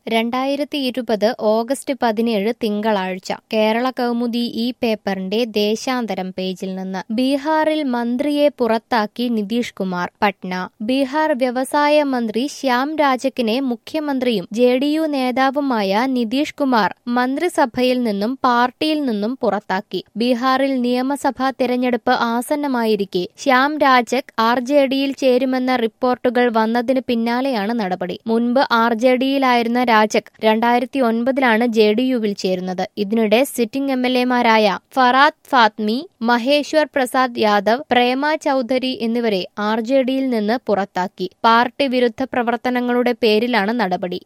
രണ്ടായിരത്തി ഇരുപത് ഓഗസ്റ്റ് പതിനേഴ് തിങ്കളാഴ്ച കേരള കൗമുദി ഈ പേപ്പറിന്റെ ദേശാന്തരം പേജിൽ നിന്ന് ബീഹാറിൽ മന്ത്രിയെ പുറത്താക്കി നിതീഷ് കുമാർ പട്ന ബീഹാർ വ്യവസായ മന്ത്രി ശ്യാം രാജക്കിനെ മുഖ്യമന്ത്രിയും ജെ ഡി യു നേതാവുമായ നിതീഷ് കുമാർ മന്ത്രിസഭയിൽ നിന്നും പാർട്ടിയിൽ നിന്നും പുറത്താക്കി ബീഹാറിൽ നിയമസഭാ തെരഞ്ഞെടുപ്പ് ആസന്നമായിരിക്കെ ശ്യാം രാജക് ആർ ജെ ഡിയിൽ ചേരുമെന്ന റിപ്പോർട്ടുകൾ വന്നതിന് പിന്നാലെയാണ് നടപടി മുൻപ് ആർ ജെ ഡിയിലായിരുന്ന രാജക് രണ്ടായിരത്തി ഒൻപതിലാണ് ജെ ഡി യുവിൽ ചേരുന്നത് ഇതിനിടെ സിറ്റിംഗ് എം എൽ എമാരായ ഫറാദ് ഫാത്മി മഹേശ്വർ പ്രസാദ് യാദവ് പ്രേമ ചൌധരി എന്നിവരെ ആർ ജെ ഡിയിൽ നിന്ന് പുറത്താക്കി പാർട്ടി വിരുദ്ധ പ്രവർത്തനങ്ങളുടെ പേരിലാണ് നടപടി